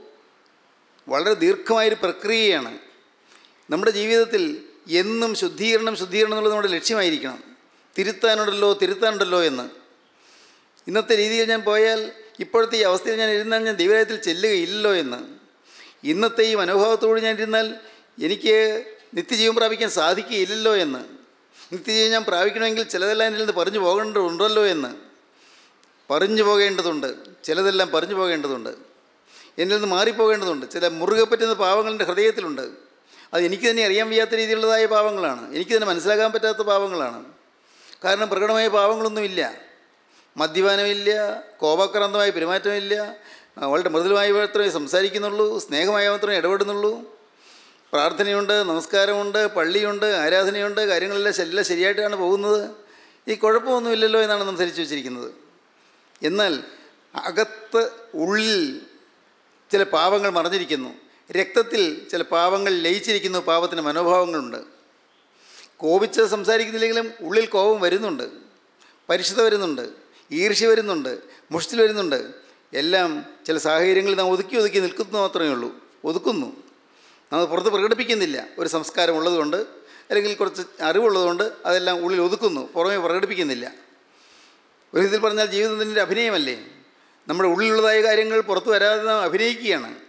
വളരെ ദീർഘമായൊരു പ്രക്രിയയാണ് നമ്മുടെ ജീവിതത്തിൽ എന്നും ശുദ്ധീകരണം ശുദ്ധീകരണം എന്നുള്ളത് നമ്മുടെ ലക്ഷ്യമായിരിക്കണം തിരുത്താനുണ്ടല്ലോ തിരുത്താനുണ്ടല്ലോ എന്ന് ഇന്നത്തെ രീതിയിൽ ഞാൻ പോയാൽ ഇപ്പോഴത്തെ ഈ അവസ്ഥയിൽ ഞാൻ ഇരുന്നാൽ ഞാൻ ദൈവരായത്തിൽ ചെല്ലുകയില്ലല്ലോ എന്ന് ഇന്നത്തെ ഈ മനോഭാവത്തോട് ഞാൻ ഇരുന്നാൽ എനിക്ക് നിത്യജീവൻ പ്രാപിക്കാൻ സാധിക്കുകയില്ലല്ലോ എന്ന് നിത്യജീവൻ ഞാൻ പ്രാപിക്കണമെങ്കിൽ ചിലതെല്ലാം എന്നിൽ നിന്ന് പറഞ്ഞു പോകേണ്ടതുണ്ടല്ലോ എന്ന് പറഞ്ഞു പോകേണ്ടതുണ്ട് ചിലതെല്ലാം പറഞ്ഞു പോകേണ്ടതുണ്ട് എന്നിൽ നിന്ന് മാറിപ്പോകേണ്ടതുണ്ട് ചില മുറുകെ പറ്റുന്ന പാവങ്ങൾ എൻ്റെ ഹൃദയത്തിലുണ്ട് അത് എനിക്ക് തന്നെ അറിയാൻ വയ്യാത്ത രീതിയിലുള്ളതായ പാവങ്ങളാണ് എനിക്ക് തന്നെ മനസ്സിലാക്കാൻ പറ്റാത്ത പാവങ്ങളാണ് കാരണം പ്രകടമായ പാവങ്ങളൊന്നുമില്ല മദ്യപാനമില്ല കോപാക്രാന്തമായ പെരുമാറ്റമില്ല ആ, വളരെ മൃദുലമായി മാത്രമേ സംസാരിക്കുന്നുള്ളൂ സ്നേഹമായി മാത്രമേ ഇടപെടുന്നുള്ളൂ പ്രാർത്ഥനയുണ്ട് നമസ്കാരമുണ്ട് പള്ളിയുണ്ട് ആരാധനയുണ്ട് കാര്യങ്ങളെല്ലാം ശ- എല്ലാം ശരിയായിട്ടാണ് പോകുന്നത് ഈ കുഴപ്പമൊന്നുമില്ലല്ലോ എന്നാണ് നാം ധരിച്ചു വച്ചിരിക്കുന്നത് എന്നാൽ അകത്ത് ഉള്ളിൽ ചില പാവങ്ങൾ മറഞ്ഞിരിക്കുന്നു രക്തത്തിൽ ചില പാവങ്ങൾ ലയിച്ചിരിക്കുന്നു പാവത്തിന് മനോഭാവങ്ങളുണ്ട് കോപിച്ച് സംസാരിക്കുന്നില്ലെങ്കിലും ഉള്ളിൽ കോപം വരുന്നുണ്ട് പരിശുദ്ധ വരുന്നുണ്ട് ഈർഷ്യ വരുന്നുണ്ട് മുഷ്ടിൽ വരുന്നുണ്ട് എല്ലാം ചില സാഹചര്യങ്ങളിൽ നാം ഒതുക്കി ഒതുക്കി നിൽക്കുന്നു മാത്രമേ ഉള്ളൂ ഒതുക്കുന്നു നാം പുറത്ത് പ്രകടിപ്പിക്കുന്നില്ല ഒരു സംസ്കാരം ഉള്ളതുകൊണ്ട് അല്ലെങ്കിൽ കുറച്ച് അറിവുള്ളതുകൊണ്ട് അതെല്ലാം ഉള്ളിൽ ഒതുക്കുന്നു പുറമേ പ്രകടിപ്പിക്കുന്നില്ല ഒരു വിധത്തിൽ പറഞ്ഞാൽ ജീവിതത്തിൻ്റെ അഭിനയമല്ലേ നമ്മുടെ ഉള്ളിലുള്ളതായ കാര്യങ്ങൾ പുറത്തു വരാതെ നാം അഭിനയിക്കുകയാണ്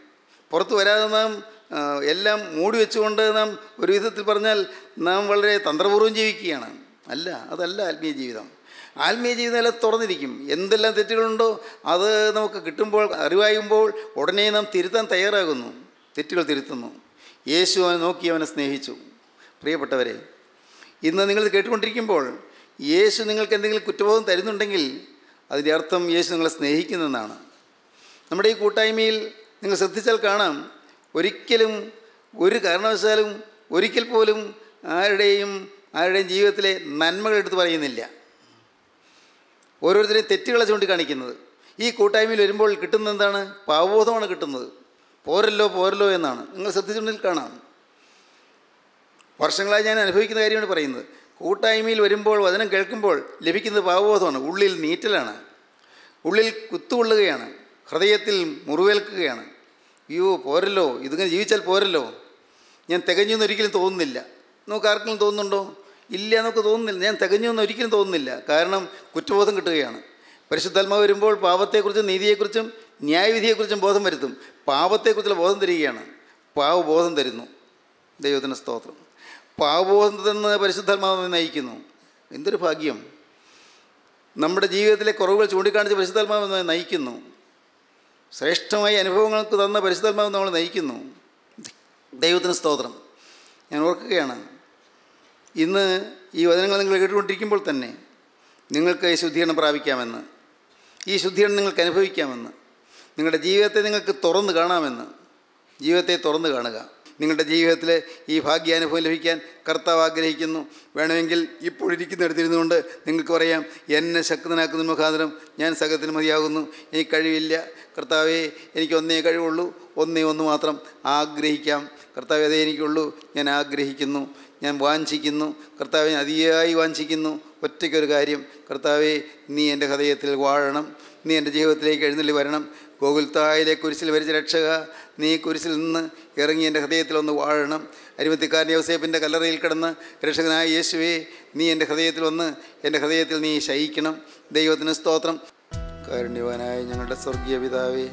പുറത്തു വരാതെ നാം ആ, എല്ലാം മൂടി വെച്ചുകൊണ്ട് നാം ഒരു വിധത്തിൽ പറഞ്ഞാൽ നാം വളരെ തന്ത്രപൂർവ്വം ജീവിക്കുകയാണ് അല്ല അതല്ല ആത്മീയ ജീവിതം ആത്മീയ ജീവിതം എല്ലാം തുറന്നിരിക്കും എന്തെല്ലാം തെറ്റുകളുണ്ടോ അത് നമുക്ക് കിട്ടുമ്പോൾ അറിവായുമ്പോൾ ഉടനെ നാം തിരുത്താൻ തയ്യാറാകുന്നു തെറ്റുകൾ തിരുത്തുന്നു യേശു അവനെ നോക്കി അവനെ സ്നേഹിച്ചു പ്രിയപ്പെട്ടവരെ ഇന്ന് നിങ്ങൾ ഇത് കേട്ടുകൊണ്ടിരിക്കുമ്പോൾ യേശു നിങ്ങൾക്ക് എന്തെങ്കിലും കുറ്റബോധം തരുന്നുണ്ടെങ്കിൽ അതിൻ്റെ അർത്ഥം യേശു നിങ്ങളെ സ്നേഹിക്കുന്നെന്നാണ് നമ്മുടെ ഈ കൂട്ടായ്മയിൽ നിങ്ങൾ ശ്രദ്ധിച്ചാൽ കാണാം ഒരിക്കലും ഒരു കാരണവശാലും ഒരിക്കൽ പോലും ആരുടെയും ആരുടെയും ജീവിതത്തിലെ നന്മകൾ എടുത്ത് പറയുന്നില്ല ഓരോരുത്തരെയും തെറ്റുകളെ ചൂണ്ടിക്കാണിക്കുന്നത് ഈ കൂട്ടായ്മയിൽ വരുമ്പോൾ കിട്ടുന്നത് എന്താണ് പാവബോധമാണ് കിട്ടുന്നത് പോരല്ലോ പോരല്ലോ എന്നാണ് നിങ്ങൾ ശ്രദ്ധിച്ചിട്ടുണ്ടെങ്കിൽ കാണാം വർഷങ്ങളായി ഞാൻ അനുഭവിക്കുന്ന കാര്യമാണ് പറയുന്നത് കൂട്ടായ്മയിൽ വരുമ്പോൾ വചനം കേൾക്കുമ്പോൾ ലഭിക്കുന്നത് പാവബോധമാണ് ഉള്ളിൽ നീറ്റലാണ് ഉള്ളിൽ കുത്തുകൊള്ളുകയാണ് ഹൃദയത്തിൽ മുറിവേൽക്കുകയാണ് അയ്യോ പോരല്ലോ ഇതിങ്ങനെ ജീവിച്ചാൽ പോരല്ലോ ഞാൻ തികഞ്ഞു എന്ന് ഒരിക്കലും തോന്നുന്നില്ല നമുക്ക് ആർക്കെങ്കിലും തോന്നുന്നുണ്ടോ ഇല്ല നമുക്ക് തോന്നുന്നില്ല ഞാൻ തികഞ്ഞു എന്ന് ഒരിക്കലും തോന്നുന്നില്ല കാരണം കുറ്റബോധം കിട്ടുകയാണ് പരിശുദ്ധാത്മാവ് വരുമ്പോൾ പാപത്തെക്കുറിച്ചും നീതിയെക്കുറിച്ചും ന്യായവിധിയെക്കുറിച്ചും ബോധം വരുത്തും പാപത്തെക്കുറിച്ചുള്ള ബോധം തരികയാണ് പാവബോധം തരുന്നു ദൈവത്തിന് സ്തോത്രം പാവബോധത്തിൽ നിന്ന് പരിശുദ്ധാത്മാവ് നമ്മെ നയിക്കുന്നു എന്തൊരു ഭാഗ്യം നമ്മുടെ ജീവിതത്തിലെ കുറവുകൾ ചൂണ്ടിക്കാണിച്ച് പരിശുദ്ധാത്മാവ് നമ്മെ നയിക്കുന്നു ശ്രേഷ്ഠമായ അനുഭവങ്ങൾക്ക് തന്ന പരിശുദ്ധാത്മാവ് നമ്മൾ നയിക്കുന്നു ദൈവത്തിന് സ്തോത്രം ഞാൻ ഓർക്കുകയാണ് ഇന്ന് ഈ വചനങ്ങൾ നിങ്ങൾ കേട്ടുകൊണ്ടിരിക്കുമ്പോൾ തന്നെ നിങ്ങൾക്ക് ഈ ശുദ്ധീകരണം പ്രാപിക്കാമെന്ന് ഈ ശുദ്ധീകരണം നിങ്ങൾക്ക് അനുഭവിക്കാമെന്ന് നിങ്ങളുടെ ജീവിതത്തെ നിങ്ങൾക്ക് തുറന്ന് കാണാമെന്ന് ജീവിതത്തെ തുറന്ന് കാണുക നിങ്ങളുടെ ജീവിതത്തിൽ ഈ ഭാഗ്യാനുഭവം ലഭിക്കാൻ കർത്താവ് ആഗ്രഹിക്കുന്നു വേണമെങ്കിൽ ഇപ്പോഴിരിക്കുന്നിടത്തിരുന്നുകൊണ്ട് നിങ്ങൾക്ക് പറയാം എന്നെ ശക്തനാക്കുന്ന മുഖാന്തരം ഞാൻ സകലത്തിന് മതിയാകുന്നു എനിക്ക് കഴിവില്ല കർത്താവേ എനിക്ക് ഒന്നേ കഴിവുള്ളൂ ഒന്നേ ഒന്ന് മാത്രം ആഗ്രഹിക്കാം കർത്താവേ അതേ എനിക്കുള്ളൂ ഞാൻ ആഗ്രഹിക്കുന്നു ഞാൻ വാഞ്ചിക്കുന്നു കർത്താവെ അതിയായി വാഞ്ചിക്കുന്നു ഒറ്റയ്ക്കൊരു കാര്യം കർത്താവെ നീ എൻ്റെ ഹൃദയത്തിൽ വാഴണം നീ എൻ്റെ ജീവിതത്തിലേക്ക് എഴുന്നള്ളി വരണം ഗോകുൽത്തായിലെ കുരിശിൽ വരിച്ച രക്ഷക നീ കുരിശിൽ നിന്ന് ഇറങ്ങി എൻ്റെ ഹൃദയത്തിൽ ഒന്ന് വാഴണം അരിമത്തിക്കാരൻ യോസേപ്പിൻ്റെ കല്ലറയിൽ കിടന്ന് രക്ഷകനായ യേശുവേ നീ എൻ്റെ ഹൃദയത്തിൽ വന്ന് എൻ്റെ ഹൃദയത്തിൽ നീ ശയിക്കണം ദൈവത്തിന് സ്തോത്രം കാരുണ്യവാനായ ഞങ്ങളുടെ സ്വർഗീയ പിതാവേ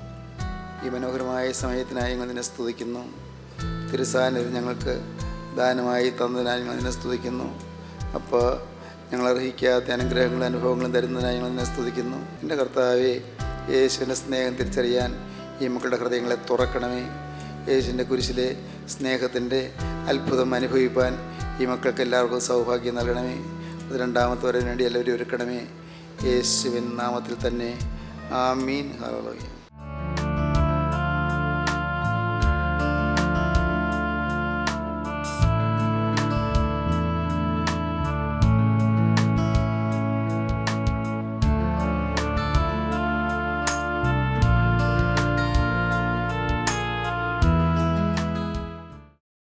ഈ മനോഹരമായ സമയത്തിനായി ഞങ്ങൾ നിന്നെ സ്തുതിക്കുന്നു തിരുസാന്നിധ്യം ഞങ്ങൾക്ക് ദാനമായി തന്നതിനായി ഞങ്ങൾ നിന്നെ സ്തുതിക്കുന്നു അപ്പോൾ ഞങ്ങൾ അർഹിക്കാത്ത അനുഗ്രഹങ്ങളും അനുഭവങ്ങളും തരുന്നതിനായി ഞങ്ങൾ നിന്നെ സ്തുതിക്കുന്നു എൻ്റെ കർത്താവെ യേശുവിൻ്റെ സ്നേഹം തിരിച്ചറിയാൻ ഈ മക്കളുടെ ഹൃദയങ്ങളെ തുറക്കണമേ യേശുവിൻ്റെ കുരിശിലെ സ്നേഹത്തിൻ്റെ അത്ഭുതം അനുഭവിപ്പാൻ ഈ മക്കൾക്ക് എല്ലാവർക്കും സൗഭാഗ്യം നൽകണമേ അത് രണ്ടാമത്തെ വരെ വേണ്ടി എല്ലാവരും ഒരുക്കണമേ യേശുവിൻ നാമത്തിൽ തന്നെ ആമീൻ ഹലോയ